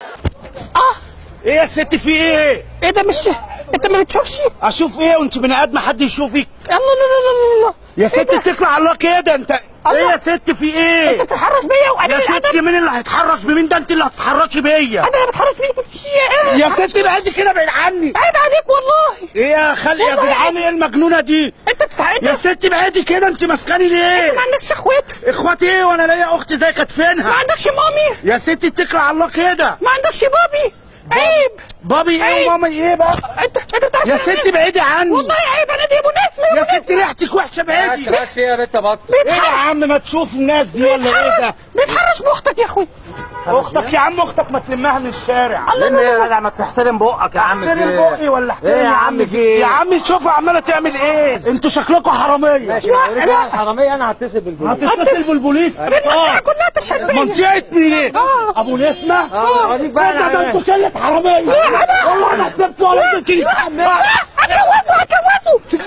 اه ايه يا ست في ايه ايه ده مش انت ما بتشوفش اشوف ايه وانت بني ادم حد يشوفك الله لا لا لا لا يا ست اتكل على الله كده انت الله. ايه يا ست في انت ايه بتتحرش بيا وانا يا ست مين اللي هيتحرش بمين ده انت اللي هتتحرشي بيا انا اللي بتحرش بيك يا ست بعد كده بعيد عني عيب عليك والله ايه يا خالي يا والله. جدعان ايه المجنونه دي انت بتتحرش يا ست بعدي كده انت ماسكاني ليه ما عندكش اخوات اخواتي ايه وانا ليا اختي زي ما كتفينها عندكش مامي يا ست اتكل على الله كده ما عندكش بابي عيب بابي ايه عيب. وماما ايه بس انت انت بتعرف يا ست بعيدي عني والله عيب انا دي ابو نسمه يا ابو ست نسمة. ريحتك وحشه بعيدي بس في ايه يا بنت بط ايه يا عم ما تشوف الناس دي ولا ايه بيتحرش ده بيتحرش باختك يا اخوي اختك يا عم اختك ما تلمها من الشارع لم ايه يا جدع ما تحترم بقك يا عم في احترم ايه؟ بقي ولا احترم ايه يا عم في ايه؟ يا عم شوف عماله تعمل ايه انتوا شكلكم حراميه ماشي لو رجع الحراميه انا هتصل بالبوليس هتتصل بالبوليس المنطقه كلها تشهد بيا منطقه مين ايه آه. ابو نسمه اه اوريك بقى ايه ده ده انا انتوا شله حراميه والله انا كسبت ولا انت هتجوزه هتجوزه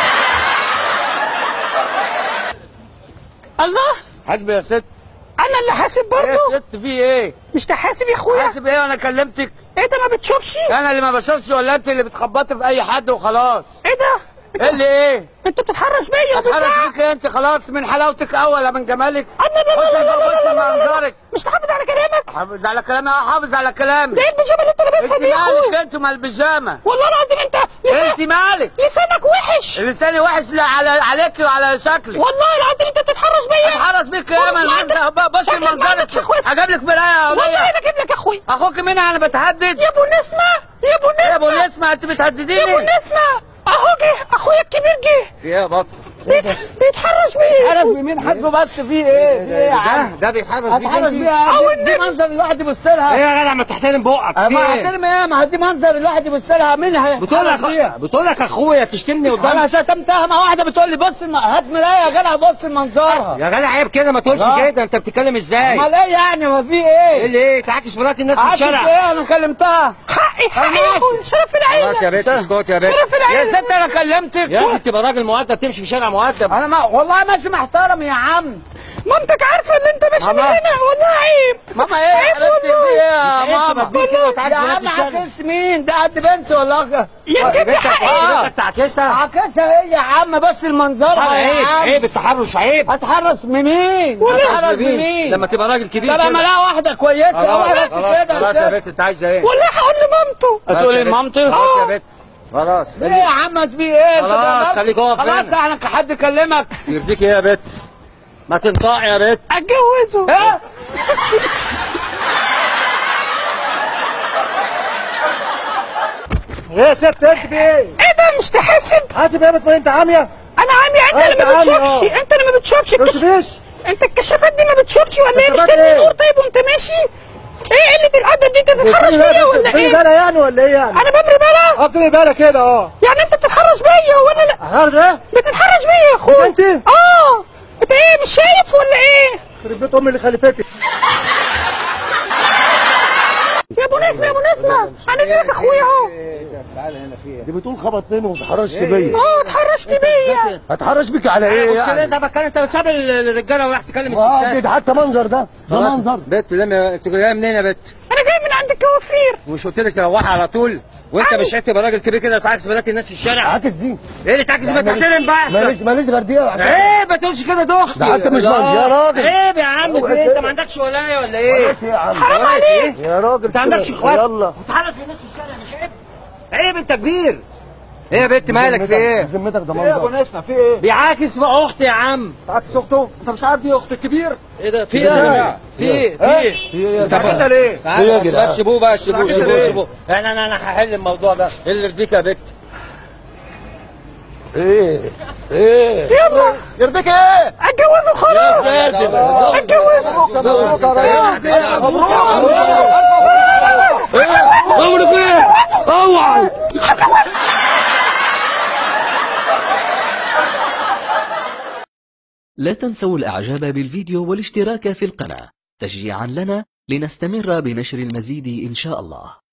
الله حاسب يا ست انا اللي حاسب ايه برضه يا ست في ايه؟ مش تحاسب يا اخويا حاسب ايه وانا كلمتك؟ ايه ده ما بتشوفش انا اللي ما بشوفش ولا انت اللي بتخبطي في اي حد وخلاص ايه ده ايه اللي ايه؟ انت بتتحرش بيا اتحرش وبتزعق بيك انت خلاص من حلاوتك اول من جمالك انا لا لا لا لا لا بص لا لا لا منظرك مش تحافظ على كلامك حافظ على كلامي اه حافظ على كلامي ده ايه البيجامه اللي انت لابسها انت دي يا مالك اخويا انت مال البيجامه والله العظيم انت لسان- انت مالك لسانك وحش لساني وحش لا على عليك وعلى شكلك والله العظيم انت بتتحرش بيا اتحرس بيك يا والله من عندك- بص شكلك ما عندكش منظرك اخوات. هجيب لك مرايه والله وليا انا اجيب لك يا اخويا اخوك مين انا بتهدد يا ابو نسمه يا ابو نسمه يا ابو نسمه انت يا ابو بتهدديني نسمه اهو جه اخويا الكبير جه يا بط بيت... بيتحرش بيا حرس بمين حاسبه بس في ايه في ايه يا عم ده بيتحرش بيك هتحرس انت بيها دي- دي منظر الواحد يبص لها ايه يا جدع ما تحترم بقك في ما ايه احترم ايه ما دي منظر الواحد يبص لها مين بتقول هيحرس لك بيها بتقول لك اخويا تشتمني انا قدام شتمتها ما واحده بتقول لي بص الم... هات مرايه يا جدع بص لمنظرها يا جدع عيب كده ما تقولش لا. كده انت بتتكلم ازاي امال ايه يعني ما في ايه ايه اللي ايه تعاكس مرات الناس في عكس الشارع ايه انا كلمتها حقي حقي ماشي. يا اخويا شرف العيله خلاص يا بنت اسكت يا بنت شرف يا العيله ست انا كلمتك يا اخي تبقى راجل مؤدب تمشي في شارع مؤدب انا ما والله ماشي محترم يا عم مامتك عارفه ان انت ماشي من ماما. هنا والله عيب ماما ايه حضرتك في ايه يا مش عيب تبقى ماما كبير كده وتعاكس يا بنات عم الشارع. عكس مين ده قد بنت ولا أخ- يا تجيب لي بنتك حقي بنتك تعاكسها عكسها ايه يا عم بس المنظرها يا عيب عم عيب التحرش عيب هتحرس مين هتحرس بمين لما تبقى راجل كبير طب اما كده لا واحده كويسه هو خلاص بس خلاص كده خلاص يا كده. بنت انت عايزه ايه والله هقول لمامته هتقولي خلاص يا بنت. لمامتي؟ خلاص يا آه. بنت خلاص ايه يا عم انت في ايه انت خلاص، بقى- خليك واقف خلاص هنا. احنا حد كلمك يرضيك ايه يا بنت ما تنطقي يا بنت اتجوزه ايه ايه يا ست انت في ايه ايه ده مش تحاسب حاسب يا بنت ما انت عاميه انا عمي انت آه، اللي ما أنت عمي، بتشوفش آه. انت اللي ما بتشوفش ما الكش... تشوفيش انت الكشافات دي ما بتشوفش ولا ايه مش كشافات تدي إيه؟ نور طيب وانت ماشي ايه قله الادب دي انت بتتحرش بيا ولا بتدي ايه بالها يعني ولا ايه يعني انا ببري بلا اه بتدي بالها كده اه يعني انت بتتحرش بيا وانا لا عارف ايه بتتحرش بيا يا اخويا انت؟ اه انت ايه مش شايف ولا ايه يخرب بيت امي اللي خلفتك يا ابو نسمه يا ابو نسمه انا دي لك اخويا اهو دي بتقول خبطتني وما تحرشش بيا اه اتحرشت بيا هتحرش بيك على ايه بص يعني انت بتكلم انت ساب الرجاله وراح تكلم اه الستات ده حتى منظر ده ده خلاص منظر بنت لما انت جايه منين يا بنت انا جاي من عند الكوافير ومش قلت لك تروحي على طول وانت مش عيب تبقى راجل كبير كده وتعاكس بنات الناس في الشارع عاكس دي ايه اللي تعاكس ما تحترم بقى ماليش ماليش غير دي عيب ما تقولش كده ده اختي ده انت مش لا. منظر يا راجل. عيب يا عم في ايه انت ما عندكش ولايه ولا ايه يا عم حرام عليك يا راجل انت عندكش اخوات يلا وتحرك في الناس في الشارع مش عيب عيب انت كبير ايه يا بنت مالك في ايه ذمتك ده ايه يا ابو منظر نسمه في ايه؟ بيعاكس في اختي يا عم عكس اخته؟ انت مش عارف دي اخت الكبير؟ ايه ده في ايه ايه يا يا جماعة؟ جماعه في ايه في ايه في ايه يا عكسها ليه؟ تعالوا يا بس جدعان. بس سيبوه بقى سيبوه العكس سيبوه ليه؟ سيبوه انا انا انا هحل الموضوع ده ايه اللي يرضيك يا بنت ايه ايه يلا يرضيك ايه؟ اتجوزه خلاص يا ساتر اتجوزه مبروك يا ريس مبروك امرك ايه اوعى لا تنسوا الاعجاب بالفيديو والاشتراك في القناة تشجيعا لنا لنستمر بنشر المزيد ان شاء الله